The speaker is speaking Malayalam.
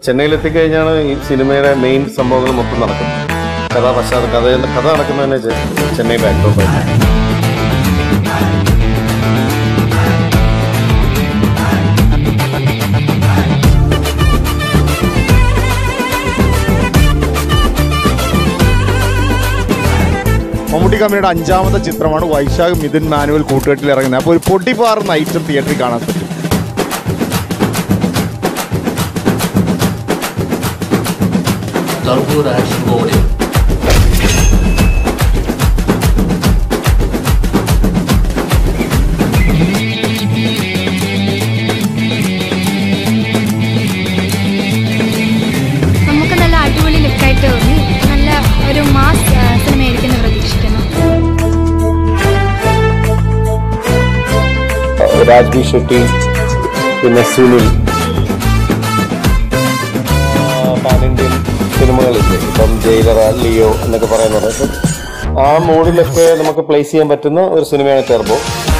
ചെന്നൈയിലെത്തിക്കഴിഞ്ഞാണ് ഈ സിനിമയുടെ മെയിൻ സംഭവങ്ങൾ മൊത്തം നടക്കുന്നത് കഥ പശ്ചാത്തല കഥ കഥ നടക്കുന്നതന്നെ ചെ- ചെന്നൈ ബാക്ക്ഡ്രോപ്പായിട്ട് മമ്മൂട്ടി കമ്പനിയുടെ അഞ്ചാമത്തെ ചിത്രമാണ് വൈശാഖ് മിഥുൻ മാനുവൽ കൂട്ടുകെട്ടിൽ ഇറങ്ങുന്നത് അപ്പോൾ ഒരു പൊട്ടിപ്പാറുന്ന ഐറ്റം തിയേറ്ററിൽ കാണാൻ പറ്റും Turbo Action Body. നമുക്ക് നല്ല അടിപൊളി ലുക്കായിട്ട് തോന്നി നല്ല ഒരു മാസ് സിനിമയായിരിക്കും എന്ന് പ്രതീക്ഷിക്കുന്നു രാജ്ബി ഷെട്ടി പിന്നെ സുനിൽ പാൻ ഇന്ത്യൻ സിനിമകളില്ലേ ഇപ്പം ജയിലറ ലിയോ എന്നൊക്കെ പറയുന്നത് ആ മൂഡിലൊക്കെ നമുക്ക് പ്ലേസ് ചെയ്യാൻ പറ്റുന്ന ഒരു സിനിമയാണ് ടെർബോ